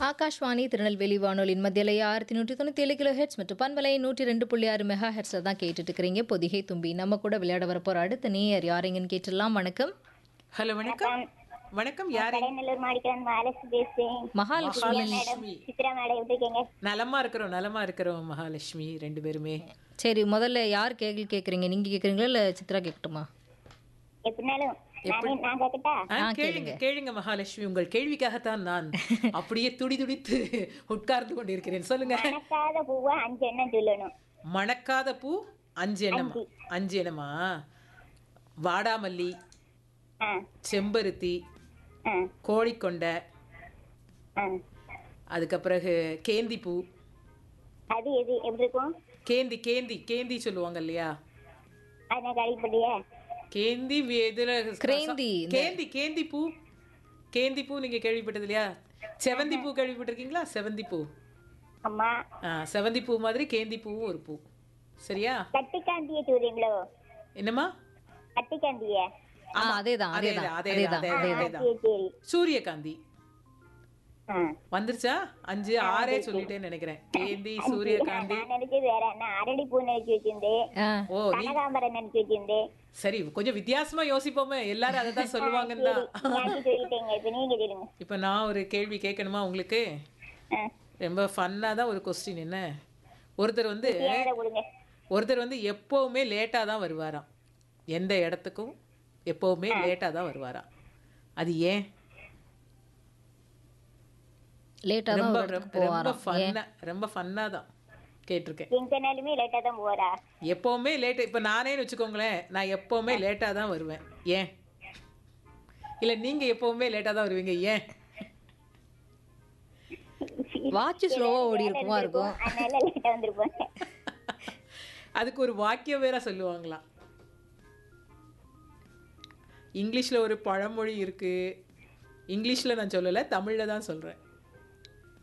ஆகாஷ்வாணி திருநெல்வேலி வானொலியின் மத்தியில ஆயிரத்தி நூற்றி தொண்ணூற்றி ஏழு கிலோ ஹெட்ஸ் மற்றும் பண்பலை நூற்றி ரெண்டு புள்ளி ஆறு மெகா ஹெட்ஸில் தான் கேட்டுட்டு இருக்கிறீங்க பொதிகை தும்பி நம்ம கூட விளையாட வரப்போற அடுத்த நேயர் யாரைங்கன்னு கேட்டுடலாம் வணக்கம் ஹலோ வணக்கம் வணக்கம் யாரு கடைநல்லூர் மாடிக்கிறேன் மகாலட்சுமி பேசுறேன் மகாலட்சுமி மேடம் சித்ரா மேடம் எப்படி இருக்கீங்க நலமா இருக்கிறோம் நலமா இருக்கிறோம் மகாலட்சுமி ரெண்டு பேருமே சரி முதல்ல யார் கேள்வி கேட்குறீங்க நீங்கள் கேட்குறீங்களா இல்லை சித்ரா கேட்கட்டுமா எப்படினாலும் நானே நான் கேட்கட்டா ஆ, கேளுங்க கேளுங்க மகாலட்சுமி உங்கள் கேள்விக்காகத்தான் நான் அப்படியே துடி துடித்து உட்கார்ந்து கொண்டிருக்கிறேன் சொல்லுங்க மணக்காத பூவா அஞ்சு எண்ணம் சொல்லணும் மணக்காத பூ அஞ்சு எண்ணமா அஞ்சு எண்ணமா வாடாமல்லி ஆ செம்பருத்தி ஆ கோழிக்கொண்டை ஆ அதுக்கப்பிறகு கேந்தி பூ அது எது எப்படி இருக்கும் கேந்தி கேந்தி கேந்தி சொல்லுவாங்க இல்லையா அது நான் கழிப்படியா கேந்தி வி- இதுல கிரேந்தி, கேந்தி கேந்தி பூ கேந்தி பூ நீங்க கேள்விப்பட்டது இல்லையா செவந்தி பூ கேள்விப்பட்டிருக்கீங்களா செவந்தி பூ அம்மா ஆ செவந்தி பூ மாதிரி கேந்தி பூவும் ஒரு பூ சரியா கட்டிக்காந்திய சொல்றீங்களோ என்னம்மா கட்டிக்காந்திய ஆ அதேதான் அதேதான் அதேதான் அதேதான் அதேதான் அதேதான் சரி சரி சூரியகாந்தி ஆ வந்துருச்சா அஞ்சு ஆறே சொல்லிட்டேன்னு நினைக்கிறேன் கேந்தி சூரியகாந்தி நான் நினைச்சது வேற நான் அரளி பூ நினைச்சு வச்சிருந்தேன் ஆ ஓ நீ கனகாம்பரம் நினைச்சு வச்சிருந்தேன் சரி கொஞ்சம் வித்தியாசமா யோசிப்போமே எல்லாரும் அதை தான் சொல்லுவாங்கன்னு தான் நான் சொல்லிட்டேங்க இப்ப நீங்க சொல்லுங்க இப்போ நான் ஒரு கேள்வி கேட்கணுமா உங்களுக்கு ஆ ரொம்ப ஃபன்னாக தான் ஒரு கொஸ்டின் என்ன ஒருத்தர் வந்து ஏழை கொடுங்க ஒருத்தர் வந்து எப்போவுமே லேட்டாக தான் வருவாராம் எந்த இடத்துக்கும் எப்போவுமே லேட்டாக தான் வருவாராம் அது ஏன் லேட்டாக தான் ரொம்ப ஒரு இடத்துக்கு ரொம்ப ரொம்ப போவாராம் ஃபன்னாக ரொம்ப ஃபன்னாக தான் கேட்டிருக்கேன் எங்கனாலுமே லேட்டா தான் போறா எப்போவுமே லேட்டு இப்போ நானேன்னு வச்சுக்கோங்களேன் நான் எப்போவுமே லேட்டாக தான் வருவேன் ஏன் இல்லை நீங்கள் எப்போவுமே லேட்டாக தான் வருவீங்க ஏன் வாட்ச் ஸ்லோவாக ஓடி இருக்குமா இருக்கும் அதனால லேட்டா வந்திருப்போம் அதுக்கு ஒரு வாக்கியம் வேற சொல்லுவாங்களாம் இங்கிலீஷில் ஒரு பழமொழி இருக்குது இங்கிலீஷில் நான் சொல்லலை தமிழில் தான் சொல்கிறேன்